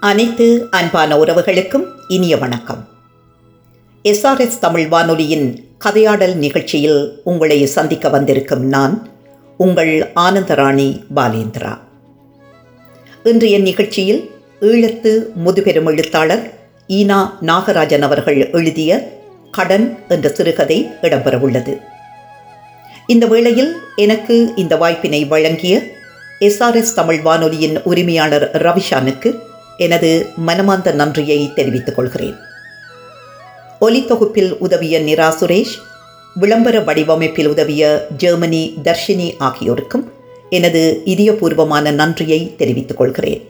அனைத்து அன்பான உறவுகளுக்கும் இனிய வணக்கம் எஸ்ஆர்எஸ் தமிழ் வானொலியின் கதையாடல் நிகழ்ச்சியில் உங்களை சந்திக்க வந்திருக்கும் நான் உங்கள் ஆனந்தராணி பாலேந்திரா இன்றைய நிகழ்ச்சியில் ஈழத்து முதுபெரும் எழுத்தாளர் ஈனா நாகராஜன் அவர்கள் எழுதிய கடன் என்ற சிறுகதை இடம்பெறவுள்ளது இந்த வேளையில் எனக்கு இந்த வாய்ப்பினை வழங்கிய எஸ்ஆர்எஸ் தமிழ் வானொலியின் உரிமையாளர் ரவிஷானுக்கு எனது மனமார்ந்த நன்றியை தெரிவித்துக் கொள்கிறேன் ஒலி தொகுப்பில் உதவிய நிரா சுரேஷ் விளம்பர வடிவமைப்பில் உதவிய ஜெர்மனி தர்ஷினி ஆகியோருக்கும் எனது இதயபூர்வமான நன்றியை தெரிவித்துக் கொள்கிறேன்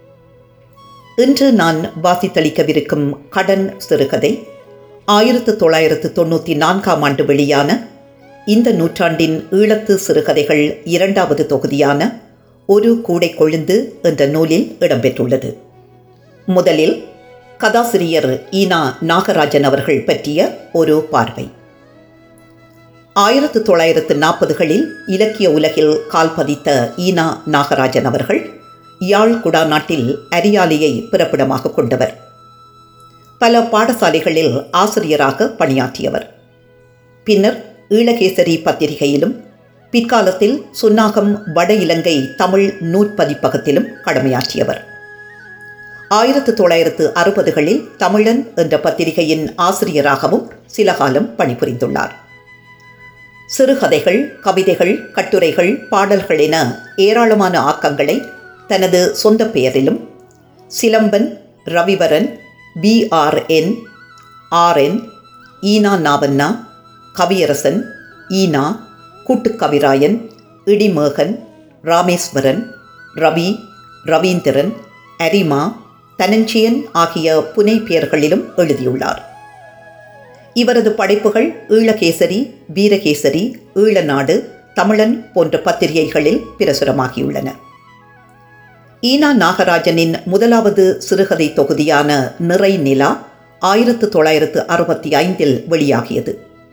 இன்று நான் வாசித்தளிக்கவிருக்கும் கடன் சிறுகதை ஆயிரத்து தொள்ளாயிரத்து தொண்ணூற்றி நான்காம் ஆண்டு வெளியான இந்த நூற்றாண்டின் ஈழத்து சிறுகதைகள் இரண்டாவது தொகுதியான ஒரு கூடை கொழுந்து என்ற நூலில் இடம்பெற்றுள்ளது முதலில் கதாசிரியர் ஈனா நாகராஜன் அவர்கள் பற்றிய ஒரு பார்வை ஆயிரத்து தொள்ளாயிரத்து நாற்பதுகளில் இலக்கிய உலகில் கால் பதித்த ஈனா நாகராஜன் அவர்கள் யாழ் குடாநாட்டில் அரியாலையை பிறப்பிடமாக கொண்டவர் பல பாடசாலைகளில் ஆசிரியராக பணியாற்றியவர் பின்னர் ஈழகேசரி பத்திரிகையிலும் பிற்காலத்தில் சுன்னாகம் வட இலங்கை தமிழ் நூற்பதிப்பகத்திலும் கடமையாற்றியவர் ஆயிரத்து தொள்ளாயிரத்து அறுபதுகளில் தமிழன் என்ற பத்திரிகையின் ஆசிரியராகவும் சில காலம் பணிபுரிந்துள்ளார் சிறுகதைகள் கவிதைகள் கட்டுரைகள் பாடல்கள் என ஏராளமான ஆக்கங்களை தனது சொந்த பெயரிலும் சிலம்பன் ரவிவரன் பிஆர்என் ஆர்என் ஈனா நாவண்ணா கவியரசன் ஈனா கூட்டுக்கவிராயன் இடிமேகன் ராமேஸ்வரன் ரவி ரவீந்திரன் அரிமா தனஞ்சியன் ஆகிய புனை பெயர்களிலும் எழுதியுள்ளார் இவரது படைப்புகள் ஈழகேசரி வீரகேசரி ஈழநாடு தமிழன் போன்ற பத்திரிகைகளில் பிரசுரமாகியுள்ளன ஈனா நாகராஜனின் முதலாவது சிறுகதை தொகுதியான நிறை நிலா ஆயிரத்து தொள்ளாயிரத்து அறுபத்தி ஐந்தில் வெளியாகியது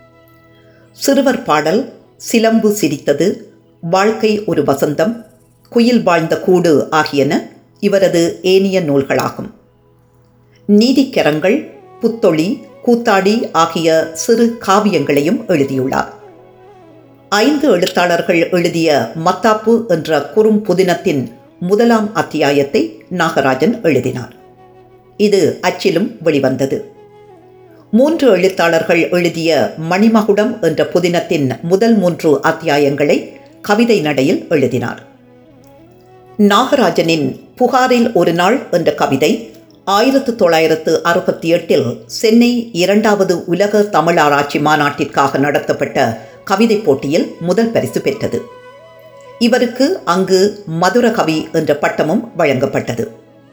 சிறுவர் பாடல் சிலம்பு சிரித்தது வாழ்க்கை ஒரு வசந்தம் குயில் வாழ்ந்த கூடு ஆகியன இவரது ஏனிய நூல்களாகும் நீதிக்கரங்கள் புத்தொளி கூத்தாடி ஆகிய சிறு காவியங்களையும் எழுதியுள்ளார் ஐந்து எழுத்தாளர்கள் எழுதிய மத்தாப்பு என்ற குறும் புதினத்தின் முதலாம் அத்தியாயத்தை நாகராஜன் எழுதினார் இது அச்சிலும் வெளிவந்தது மூன்று எழுத்தாளர்கள் எழுதிய மணிமகுடம் என்ற புதினத்தின் முதல் மூன்று அத்தியாயங்களை கவிதை நடையில் எழுதினார் நாகராஜனின் புகாரில் ஒரு நாள் என்ற கவிதை ஆயிரத்து தொள்ளாயிரத்து அறுபத்தி எட்டில் சென்னை இரண்டாவது உலக தமிழ் ஆராய்ச்சி மாநாட்டிற்காக நடத்தப்பட்ட கவிதை போட்டியில் முதல் பரிசு பெற்றது இவருக்கு அங்கு மதுர கவி என்ற பட்டமும் வழங்கப்பட்டது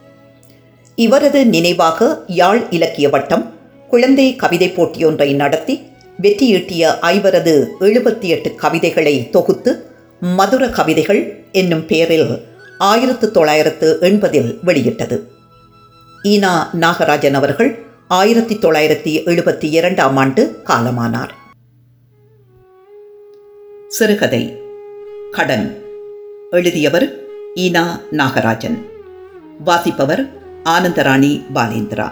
இவரது நினைவாக யாழ் இலக்கிய வட்டம் குழந்தை கவிதை போட்டியொன்றை நடத்தி வெற்றியீட்டிய ஐவரது எழுபத்தி எட்டு கவிதைகளை தொகுத்து மதுர கவிதைகள் என்னும் பெயரில் ஆயிரத்து தொள்ளாயிரத்து எண்பதில் வெளியிட்டது ஈனா நாகராஜன் அவர்கள் ஆயிரத்தி தொள்ளாயிரத்தி எழுபத்தி இரண்டாம் ஆண்டு காலமானார் சிறுகதை கடன் எழுதியவர் ஈனா நாகராஜன் வாசிப்பவர் ஆனந்தராணி பாலேந்திரா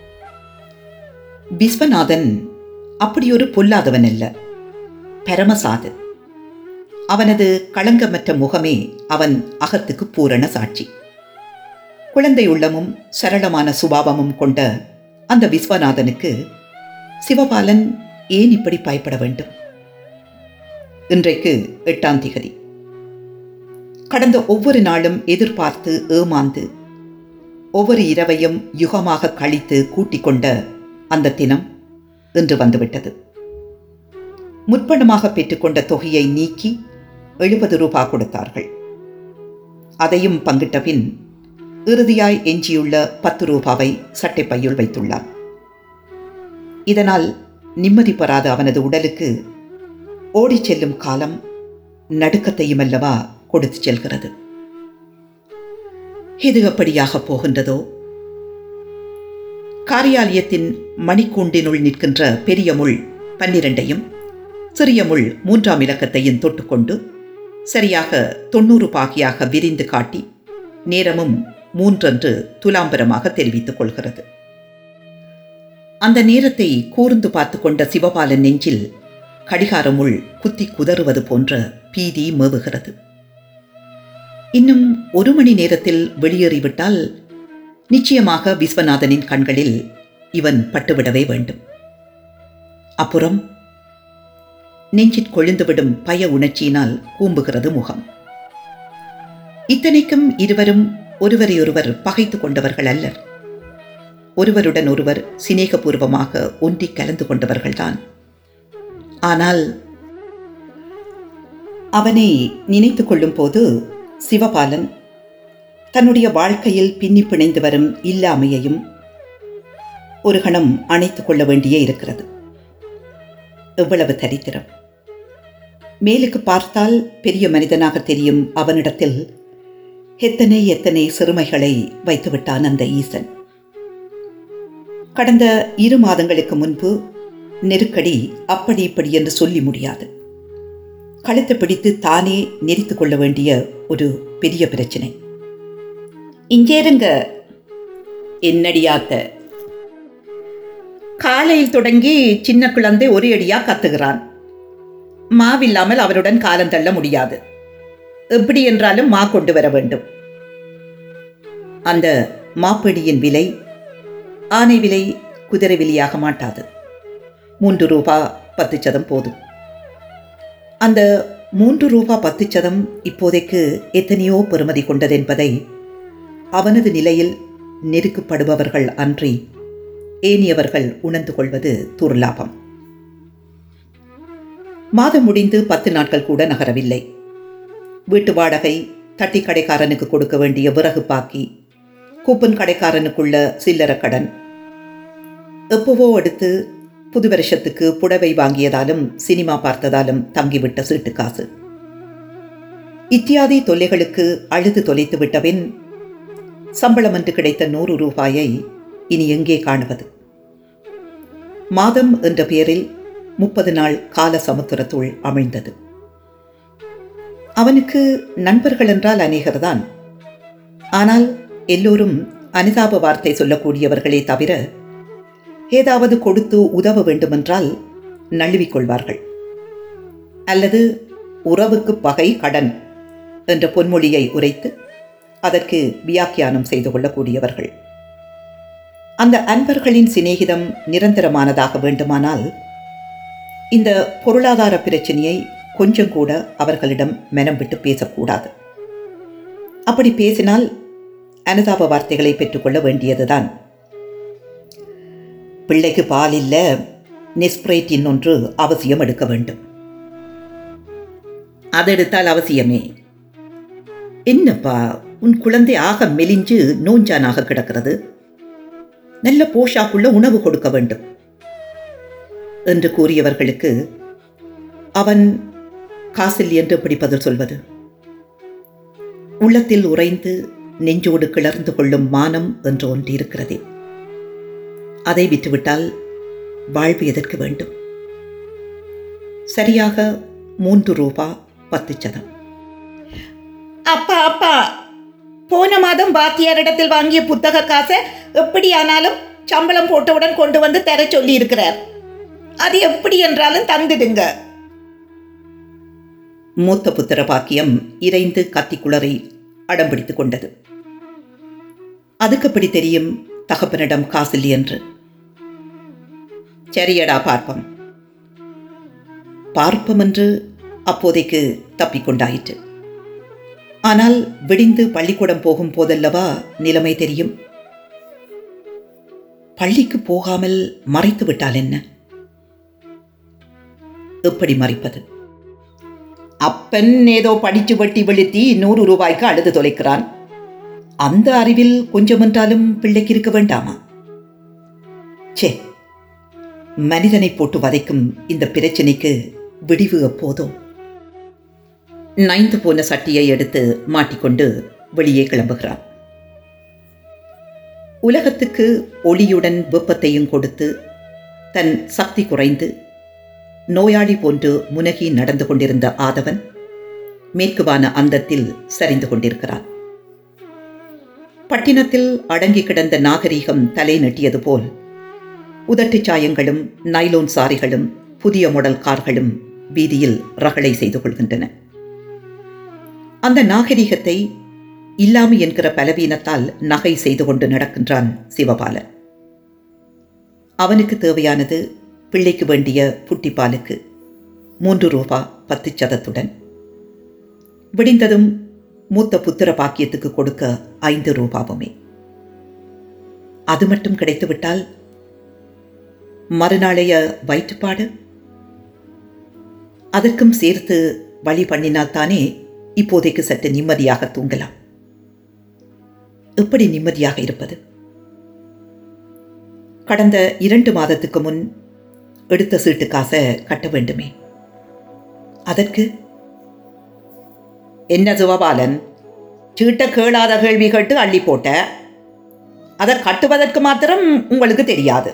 விஸ்வநாதன் அப்படியொரு பொல்லாதவன் அல்ல பரமசாது அவனது களங்கமற்ற முகமே அவன் அகத்துக்கு பூரண சாட்சி குழந்தை உள்ளமும் சரளமான சுபாவமும் கொண்ட அந்த விஸ்வநாதனுக்கு சிவபாலன் ஏன் இப்படி பயப்பட வேண்டும் இன்றைக்கு எட்டாம் திகதி கடந்த ஒவ்வொரு நாளும் எதிர்பார்த்து ஏமாந்து ஒவ்வொரு இரவையும் யுகமாக கழித்து கூட்டிக் கொண்ட அந்த தினம் இன்று வந்துவிட்டது முற்பணமாக பெற்றுக்கொண்ட தொகையை நீக்கி எழுபது ரூபாய் கொடுத்தார்கள் அதையும் பங்கிட்ட பின் இறுதியாய் எஞ்சியுள்ள பத்து ரூபாவை சட்டைப்பையுள் வைத்துள்ளான் இதனால் நிம்மதி பெறாத அவனது உடலுக்கு ஓடிச் செல்லும் காலம் நடுக்கத்தையும் அல்லவா கொடுத்து செல்கிறது இது எப்படியாக போகின்றதோ காரியாலயத்தின் மணிக்கூண்டினுள் நிற்கின்ற பெரிய முள் பன்னிரண்டையும் சிறிய முள் மூன்றாம் இலக்கத்தையும் தொட்டுக்கொண்டு சரியாக தொண்ணூறு பாகியாக விரிந்து காட்டி நேரமும் மூன்றன்று துலாம்பரமாக தெரிவித்துக் கொள்கிறது அந்த நேரத்தை கூர்ந்து பார்த்து கொண்ட சிவபாலன் நெஞ்சில் கடிகாரமுள் குத்தி குதறுவது போன்ற பீதி மேவுகிறது இன்னும் ஒரு மணி நேரத்தில் வெளியேறிவிட்டால் நிச்சயமாக விஸ்வநாதனின் கண்களில் இவன் பட்டுவிடவே வேண்டும் அப்புறம் நெஞ்சிற் கொழுந்துவிடும் பய உணர்ச்சியினால் கூம்புகிறது முகம் இத்தனைக்கும் இருவரும் ஒருவரையொருவர் பகைத்து கொண்டவர்கள் அல்லர் ஒருவருடன் ஒருவர் சிநேகபூர்வமாக ஒன்றி கலந்து கொண்டவர்கள்தான் ஆனால் அவனை நினைத்து கொள்ளும் போது சிவபாலன் தன்னுடைய வாழ்க்கையில் பின்னி பிணைந்து வரும் இல்லாமையையும் ஒரு கணம் அணைத்துக் கொள்ள வேண்டியே இருக்கிறது எவ்வளவு தரித்திரம் மேலுக்கு பார்த்தால் பெரிய மனிதனாக தெரியும் அவனிடத்தில் எத்தனை எத்தனை சிறுமைகளை வைத்துவிட்டான் அந்த ஈசன் கடந்த இரு மாதங்களுக்கு முன்பு நெருக்கடி அப்படி இப்படி என்று சொல்லி முடியாது கழுத்தை பிடித்து தானே நெறித்து கொள்ள வேண்டிய ஒரு பெரிய பிரச்சனை இங்கேருங்க என்னடியாத்த காலையில் தொடங்கி சின்ன குழந்தை ஒரு அடியா கத்துகிறான் மாவில்லாமல் அவருடன் காலம் தள்ள முடியாது எப்படி என்றாலும் மா கொண்டு வர வேண்டும் அந்த மாப்பிடியின் விலை ஆனை விலை குதிரை விலையாக மாட்டாது மூன்று ரூபா பத்து சதம் போதும் அந்த மூன்று ரூபா பத்து சதம் இப்போதைக்கு எத்தனையோ பெறுமதி கொண்டதென்பதை அவனது நிலையில் நெருக்கப்படுபவர்கள் அன்றி ஏனியவர்கள் உணர்ந்து கொள்வது துர்லாபம் மாதம் முடிந்து பத்து நாட்கள் கூட நகரவில்லை வீட்டு வாடகை தட்டி கடைக்காரனுக்கு கொடுக்க வேண்டிய விறகு பாக்கி கூப்பன் கடைக்காரனுக்குள்ள சில்லற கடன் எப்பவோ அடுத்து புது வருஷத்துக்கு புடவை வாங்கியதாலும் சினிமா பார்த்ததாலும் தங்கிவிட்ட சீட்டு காசு இத்தியாதி தொல்லைகளுக்கு அழுது தொலைத்து விட்டபின் சம்பளம் என்று கிடைத்த நூறு ரூபாயை இனி எங்கே காணுவது மாதம் என்ற பெயரில் முப்பது நாள் கால சமுத்திரத்துள் அமிழ்ந்தது அவனுக்கு நண்பர்கள் என்றால் அநேகர்தான் ஆனால் எல்லோரும் அனுதாப வார்த்தை சொல்லக்கூடியவர்களே தவிர ஏதாவது கொடுத்து உதவ வேண்டுமென்றால் நழுவிக் கொள்வார்கள் அல்லது உறவுக்கு பகை கடன் என்ற பொன்மொழியை உரைத்து அதற்கு வியாக்கியானம் செய்து கொள்ளக்கூடியவர்கள் அந்த அன்பர்களின் சிநேகிதம் நிரந்தரமானதாக வேண்டுமானால் இந்த பொருளாதார பிரச்சனையை கொஞ்சம் கூட அவர்களிடம் மனம் விட்டு பேசக்கூடாது அப்படி பேசினால் அனுதாப வார்த்தைகளை பெற்றுக்கொள்ள வேண்டியதுதான் பிள்ளைக்கு பால் இல்ல நெஸ்பிரேட் இன்னொன்று அவசியம் எடுக்க வேண்டும் அதெடுத்தால் அவசியமே என்னப்பா உன் குழந்தை ஆக மெலிஞ்சு நோஞ்சானாக கிடக்கிறது நல்ல போஷாக்குள்ள உணவு கொடுக்க வேண்டும் என்று கூறியவர்களுக்கு அவன் காசில் என்று எப்படி பதில் சொல்வது உள்ளத்தில் உறைந்து நெஞ்சோடு கிளர்ந்து கொள்ளும் மானம் என்று ஒன்று இருக்கிறதே அதை விட்டுவிட்டால் வாழ்வு எதற்கு வேண்டும் சரியாக மூன்று ரூபா பத்து சதம் அப்பா அப்பா போன மாதம் வாத்தியாரிடத்தில் வாங்கிய புத்தக காசை எப்படியானாலும் சம்பளம் போட்டவுடன் கொண்டு வந்து தர சொல்லி இருக்கிறார் அது எப்படி என்றாலும் தந்துடுங்க மூத்த புத்திர பாக்கியம் இறைந்து கத்திக்குளரை அடம்பிடித்துக் கொண்டது அதுக்கு எப்படி தெரியும் தகப்பனிடம் காசில்லை என்று சரியடா பார்ப்பம் பார்ப்பம் என்று அப்போதைக்கு தப்பிக்கொண்டாயிற்று ஆனால் விடிந்து பள்ளிக்கூடம் போகும் போதல்லவா நிலைமை தெரியும் பள்ளிக்கு போகாமல் மறைத்து விட்டால் என்ன எப்படி மறைப்பது அப்பன் ஏதோ படிச்சு வட்டி வெளுத்தி நூறு ரூபாய்க்கு அழுது தொலைக்கிறான் அந்த அறிவில் கொஞ்சமென்றாலும் பிள்ளைக்கு இருக்க வேண்டாமா சே மனிதனை போட்டு வதைக்கும் இந்த பிரச்சனைக்கு விடிவு எப்போதோ நைந்து போன சட்டியை எடுத்து மாட்டிக்கொண்டு வெளியே கிளம்புகிறான் உலகத்துக்கு ஒளியுடன் வெப்பத்தையும் கொடுத்து தன் சக்தி குறைந்து நோயாளி போன்று முனகி நடந்து கொண்டிருந்த ஆதவன் மேற்குவான அந்தத்தில் சரிந்து கொண்டிருக்கிறான் பட்டினத்தில் அடங்கி கிடந்த நாகரீகம் தலை நெட்டியது போல் உதட்டுச் சாயங்களும் நைலோன் சாரிகளும் புதிய மாடல் கார்களும் வீதியில் ரகளை செய்து கொள்கின்றன அந்த நாகரிகத்தை இல்லாமை என்கிற பலவீனத்தால் நகை செய்து கொண்டு நடக்கின்றான் சிவபாலன் அவனுக்கு தேவையானது பிள்ளைக்கு வேண்டிய புட்டிப்பாலுக்கு மூன்று ரூபா பத்து சதத்துடன் விடிந்ததும் மூத்த புத்திர பாக்கியத்துக்கு கொடுக்க ஐந்து ரூபாவுமே அது மட்டும் கிடைத்துவிட்டால் மறுநாளைய வயிற்றுப்பாடு அதற்கும் சேர்த்து வழி பண்ணினால்தானே இப்போதைக்கு சற்று நிம்மதியாக தூங்கலாம் எப்படி நிம்மதியாக இருப்பது கடந்த இரண்டு மாதத்துக்கு முன் எடுத்த சீட்டு காசை கட்ட வேண்டுமே அதற்கு என்ன சிவபாலன் சீட்டை கேளாத கேள்வி கேட்டு அள்ளி போட்ட அதை கட்டுவதற்கு மாத்திரம் உங்களுக்கு தெரியாது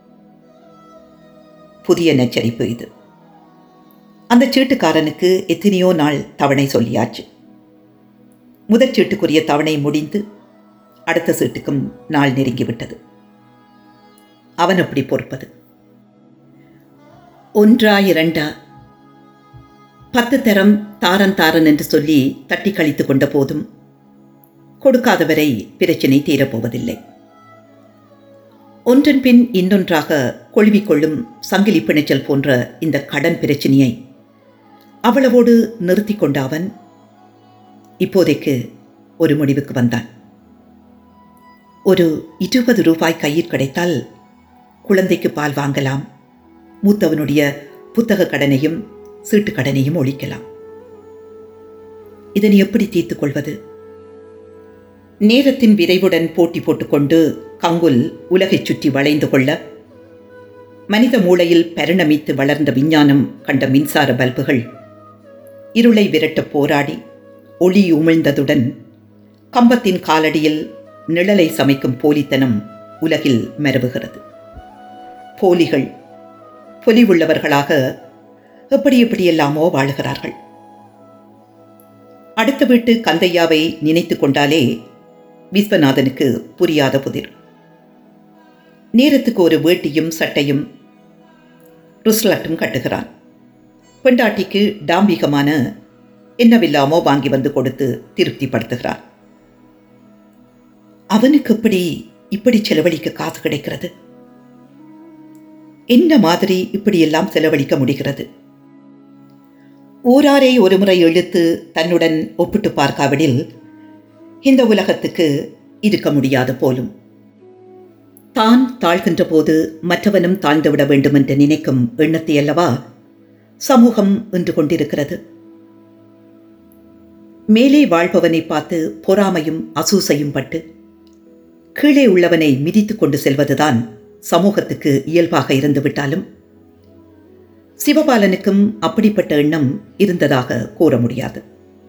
புதிய நெச்சரிப்பு இது அந்த சீட்டுக்காரனுக்கு எத்தனையோ நாள் தவணை சொல்லியாச்சு முதற் சீட்டுக்குரிய தவணை முடிந்து அடுத்த சீட்டுக்கும் நாள் நெருங்கிவிட்டது அவன் அப்படி பொறுப்பது ஒன்றா இரண்டா பத்து தரம் தாரன் தாரன் என்று சொல்லி தட்டி கழித்து கொண்ட போதும் கொடுக்காதவரை பிரச்சினை தீரப்போவதில்லை ஒன்றன் பின் இன்னொன்றாக கொள்விக்கொள்ளும் சங்கிலி பிணைச்சல் போன்ற இந்த கடன் பிரச்சினையை அவ்வளவோடு நிறுத்தி கொண்ட அவன் இப்போதைக்கு ஒரு முடிவுக்கு வந்தான் ஒரு இருபது ரூபாய் கையில் கிடைத்தால் குழந்தைக்கு பால் வாங்கலாம் மூத்தவனுடைய புத்தக கடனையும் சீட்டு கடனையும் ஒழிக்கலாம் இதனை எப்படி தீர்த்துக் கொள்வது நேரத்தின் விரைவுடன் போட்டி போட்டுக்கொண்டு கங்குல் உலகைச் சுற்றி வளைந்து கொள்ள மனித மூளையில் பரிணமித்து வளர்ந்த விஞ்ஞானம் கண்ட மின்சார பல்புகள் இருளை விரட்ட போராடி ஒளி உமிழ்ந்ததுடன் கம்பத்தின் காலடியில் நிழலை சமைக்கும் போலித்தனம் உலகில் மரபுகிறது போலிகள் பொலிவுள்ளவர்களாக எப்படி எப்படியெல்லாமோ வாழுகிறார்கள் அடுத்த வீட்டு கந்தையாவை நினைத்து கொண்டாலே விஸ்வநாதனுக்கு புரியாத புதிர் நேரத்துக்கு ஒரு வேட்டியும் சட்டையும் ருஸ்லட்டும் கட்டுகிறான் பெண்டாட்டிக்கு டாம்பிகமான என்னவில்லாமோ வாங்கி வந்து கொடுத்து திருப்திப்படுத்துகிறான் அவனுக்கு எப்படி இப்படி செலவழிக்க காசு கிடைக்கிறது என்ன மாதிரி இப்படியெல்லாம் செலவழிக்க முடிகிறது ஊராரை ஒருமுறை இழுத்து தன்னுடன் ஒப்பிட்டு பார்க்காவிடில் இந்த உலகத்துக்கு இருக்க முடியாது போலும் தான் தாழ்கின்ற போது மற்றவனும் தாழ்ந்துவிட வேண்டும் என்று நினைக்கும் எண்ணத்தை அல்லவா சமூகம் என்று கொண்டிருக்கிறது மேலே வாழ்பவனை பார்த்து பொறாமையும் அசூசையும் பட்டு கீழே உள்ளவனை மிதித்து கொண்டு செல்வதுதான் சமூகத்துக்கு இயல்பாக இருந்துவிட்டாலும் சிவபாலனுக்கும் அப்படிப்பட்ட எண்ணம் இருந்ததாக கூற முடியாது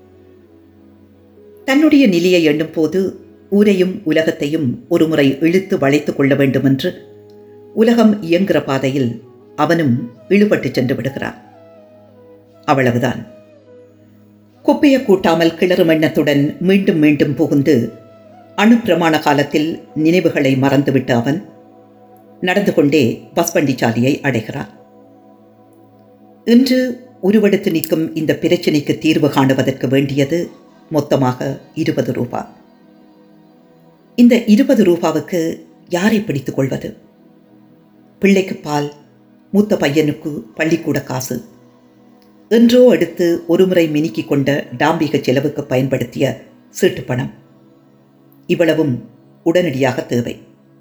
தன்னுடைய நிலையை எண்ணும் போது ஊரையும் உலகத்தையும் ஒருமுறை இழுத்து வளைத்து கொள்ள வேண்டுமென்று உலகம் இயங்குகிற பாதையில் அவனும் இழுபட்டு சென்று விடுகிறான் அவ்வளவுதான் குப்பைய கூட்டாமல் கிளறும் எண்ணத்துடன் மீண்டும் மீண்டும் புகுந்து அணுப்பிரமாண காலத்தில் நினைவுகளை மறந்துவிட்ட அவன் நடந்து கொண்டே பஸ் சாலையை அடைகிறான் இன்று உருவெடுத்து நிற்கும் இந்த பிரச்சினைக்கு தீர்வு காணுவதற்கு வேண்டியது மொத்தமாக இருபது ரூபா இந்த இருபது ரூபாவுக்கு யாரை பிடித்துக் கொள்வது பிள்ளைக்கு பால் மூத்த பையனுக்கு பள்ளிக்கூட காசு என்றோ எடுத்து ஒருமுறை மினுக்கி கொண்ட டாம்பிக செலவுக்கு பயன்படுத்திய சீட்டு பணம் இவ்வளவும் உடனடியாக தேவை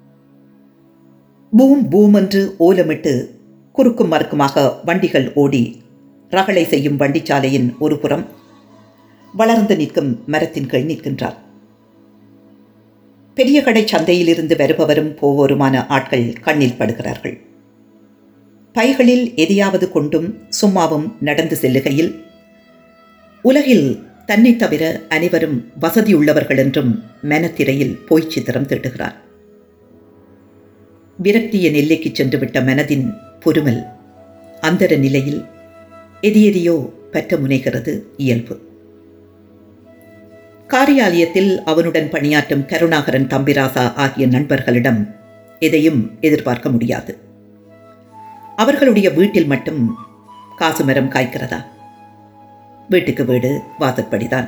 பூம் பூம் என்று ஓலமிட்டு குறுக்கும் மறுக்குமாக வண்டிகள் ஓடி ரகளை செய்யும் வண்டிச்சாலையின் ஒரு புறம் வளர்ந்து நிற்கும் மரத்தின் கீழ் நிற்கின்றார் பெரிய கடை சந்தையிலிருந்து வருபவரும் போவோருமான ஆட்கள் கண்ணில் படுகிறார்கள் பைகளில் எதையாவது கொண்டும் சும்மாவும் நடந்து செல்லுகையில் உலகில் தன்னை தவிர அனைவரும் வசதியுள்ளவர்கள் என்றும் மனத்திரையில் போய்ச் சித்திரம் தீட்டுகிறார் விரக்தியின் எல்லைக்கு சென்றுவிட்ட மனதின் பொறுமல் அந்தர நிலையில் எதி எதையோ பற்ற முனைகிறது இயல்பு காரியாலயத்தில் அவனுடன் பணியாற்றும் கருணாகரன் தம்பிராசா ஆகிய நண்பர்களிடம் எதையும் எதிர்பார்க்க முடியாது அவர்களுடைய வீட்டில் மட்டும் காசு மரம் காய்க்கிறதா வீட்டுக்கு வீடு வாசற்படிதான்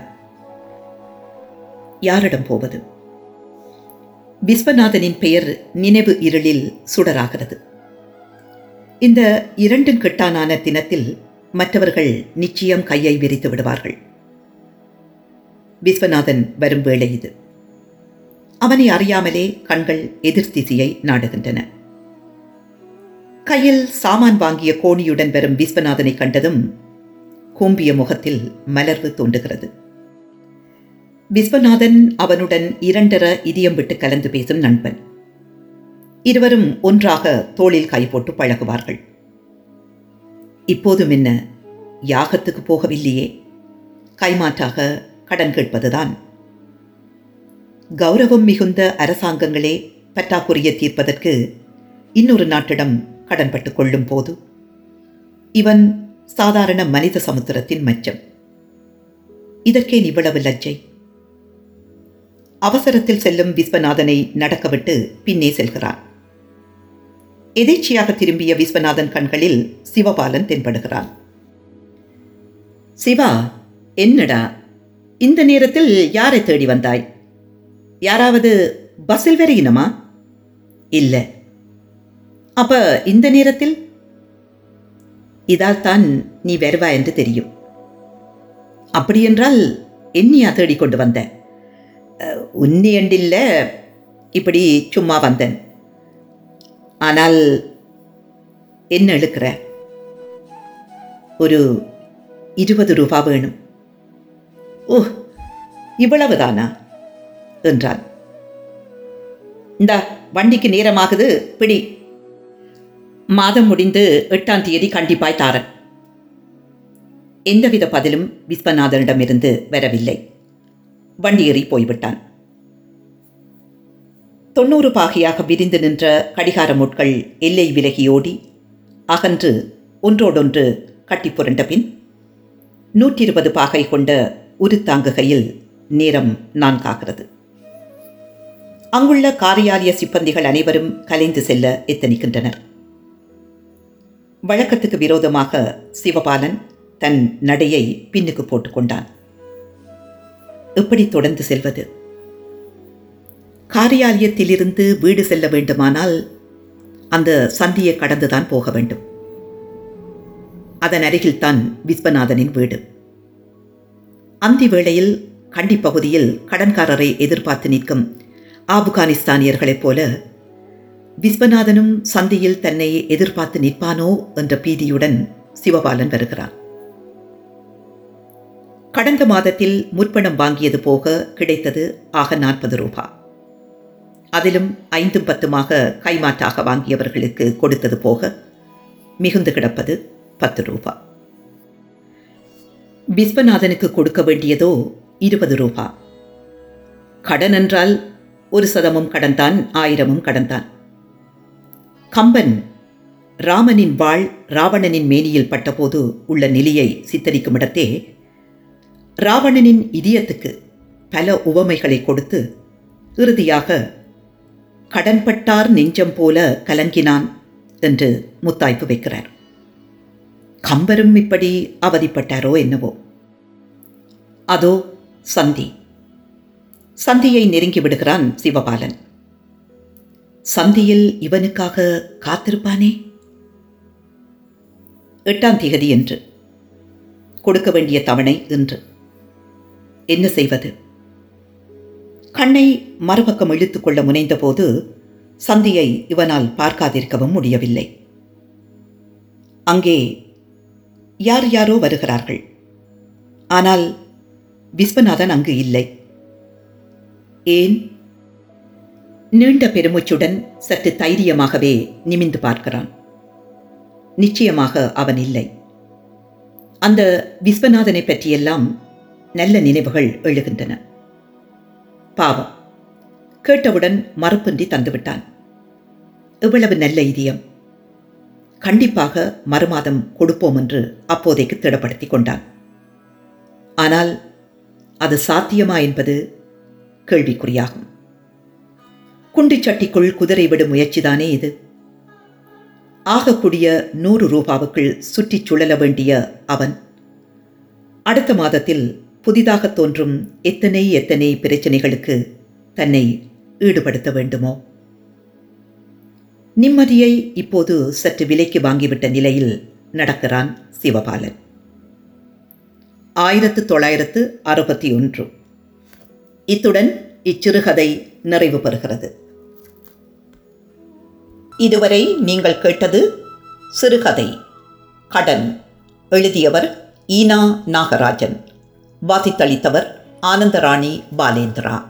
யாரிடம் போவது விஸ்வநாதனின் பெயர் நினைவு இருளில் சுடராகிறது இந்த இரண்டின் கெட்டானான தினத்தில் மற்றவர்கள் நிச்சயம் கையை விரித்து விடுவார்கள் விஸ்வநாதன் வரும் வேளை இது அவனை அறியாமலே கண்கள் எதிர் திசையை நாடுகின்றன கையில் சாமான் வாங்கிய கோணியுடன் வரும் விஸ்வநாதனை கண்டதும் கூம்பிய முகத்தில் மலர்வு தோன்றுகிறது விஸ்வநாதன் அவனுடன் இரண்டர இதயம் விட்டு கலந்து பேசும் நண்பன் இருவரும் ஒன்றாக தோளில் கை போட்டு பழகுவார்கள் இப்போதும் என்ன யாகத்துக்கு போகவில்லையே கைமாற்றாக கடன் கேட்பதுதான் கௌரவம் மிகுந்த அரசாங்கங்களே பற்றாக்குறையை தீர்ப்பதற்கு இன்னொரு நாட்டிடம் கடன்பட்டு கொள்ளும் போது இவன் சாதாரண மனித சமுத்திரத்தின் மச்சம் இதற்கே இவ்வளவு லஜ்ஜை அவசரத்தில் செல்லும் விஸ்வநாதனை நடக்கவிட்டு பின்னே செல்கிறான் எதேச்சியாக திரும்பிய விஸ்வநாதன் கண்களில் சிவபாலன் தென்படுகிறான் சிவா என்னடா இந்த நேரத்தில் யாரை தேடி வந்தாய் யாராவது பஸ்ஸில் வரையினமா இல்லை அப்ப இந்த நேரத்தில் இதால் தான் நீ வருவா என்று தெரியும் அப்படியென்றால் என்னையா தேடிக்கொண்டு வந்த அஹ், உன்னை அண்டில்ல இப்படி சும்மா வந்தேன் ஆனால் என்ன இழுக்கிற ஒரு இருபது ரூபா வேணும் ஓ இவ்வளவுதானா என்றான் இந்தா வண்டிக்கு நேரமாகுது பிடி மாதம் முடிந்து எட்டாம் தேதி கண்டிப்பாய் தாரன் எந்தவித பதிலும் விஸ்வநாதனிடமிருந்து வரவில்லை வண்டியேறி போய்விட்டான் தொண்ணூறு பாகையாக விரிந்து நின்ற கடிகார முட்கள் எல்லை விலகியோடி அகன்று ஒன்றோடொன்று கட்டி புரண்ட பின் நூற்றி இருபது பாகை கொண்ட உருத்தாங்குகையில் நேரம் நான்காகிறது அங்குள்ள காரியாலய சிப்பந்திகள் அனைவரும் கலைந்து செல்ல எத்தனிக்கின்றனர் வழக்கத்துக்கு விரோதமாக சிவபாலன் தன் நடையை பின்னுக்கு போட்டுக்கொண்டான் எப்படி தொடர்ந்து செல்வது காரியாலயத்திலிருந்து வீடு செல்ல வேண்டுமானால் அந்த சந்தியை கடந்துதான் போக வேண்டும் அதன் அருகில்தான் விஸ்வநாதனின் வீடு அந்தி வேளையில் கண்டி பகுதியில் கடன்காரரை எதிர்பார்த்து நிற்கும் ஆப்கானிஸ்தானியர்களைப் போல விஸ்வநாதனும் சந்தியில் தன்னை எதிர்பார்த்து நிற்பானோ என்ற பீதியுடன் சிவபாலன் வருகிறான் கடந்த மாதத்தில் முற்பணம் வாங்கியது போக கிடைத்தது ஆக நாற்பது ரூபா அதிலும் ஐந்தும் பத்துமாக கைமாற்றாக வாங்கியவர்களுக்கு கொடுத்தது போக மிகுந்து கிடப்பது பத்து ரூபா விஸ்வநாதனுக்கு கொடுக்க வேண்டியதோ இருபது ரூபா கடன் என்றால் ஒரு சதமும் கடன்தான் ஆயிரமும் கடன்தான் கம்பன் ராமனின் வாழ் ராவணனின் மேனியில் பட்டபோது உள்ள நிலையை சித்தரிக்கும் இடத்தே ராவணனின் இதயத்துக்கு பல உவமைகளை கொடுத்து இறுதியாக கடன்பட்டார் நெஞ்சம் போல கலங்கினான் என்று முத்தாய்ப்பு வைக்கிறார் கம்பரும் இப்படி அவதிப்பட்டாரோ என்னவோ அதோ சந்தி சந்தியை நெருங்கி விடுகிறான் சிவபாலன் சந்தியில் இவனுக்காக காத்திருப்பானே எட்டாம் திகதி என்று கொடுக்க வேண்டிய தவணை இன்று என்ன செய்வது கண்ணை மறுபக்கம் இழுத்துக்கொள்ள முனைந்தபோது சந்தியை இவனால் பார்க்காதிருக்கவும் முடியவில்லை அங்கே யார் யாரோ வருகிறார்கள் ஆனால் விஸ்வநாதன் அங்கு இல்லை ஏன் நீண்ட பெருமூச்சுடன் சற்று தைரியமாகவே நிமிந்து பார்க்கிறான் நிச்சயமாக அவன் இல்லை அந்த விஸ்வநாதனை பற்றியெல்லாம் நல்ல நினைவுகள் எழுகின்றன பாவம் கேட்டவுடன் மறுப்பின்றி தந்துவிட்டான் இவ்வளவு நல்ல இதயம் கண்டிப்பாக மறுமாதம் கொடுப்போம் என்று அப்போதைக்கு திடப்படுத்தி கொண்டான் ஆனால் அது சாத்தியமா என்பது கேள்விக்குறியாகும் குண்டிச்சட்டிக்குள் குதிரை விடும் முயற்சிதானே இது ஆகக்கூடிய நூறு ரூபாவுக்குள் சுற்றிச் சுழல வேண்டிய அவன் அடுத்த மாதத்தில் புதிதாக தோன்றும் எத்தனை எத்தனை பிரச்சனைகளுக்கு தன்னை ஈடுபடுத்த வேண்டுமோ நிம்மதியை இப்போது சற்று விலைக்கு வாங்கிவிட்ட நிலையில் நடக்கிறான் சிவபாலன் ஆயிரத்து தொள்ளாயிரத்து அறுபத்தி ஒன்று இத்துடன் இச்சிறுகதை நிறைவு பெறுகிறது இதுவரை நீங்கள் கேட்டது சிறுகதை கடன் எழுதியவர் ஈனா நாகராஜன் வாசித்தளித்தவர் ஆனந்தராணி பாலேந்திரா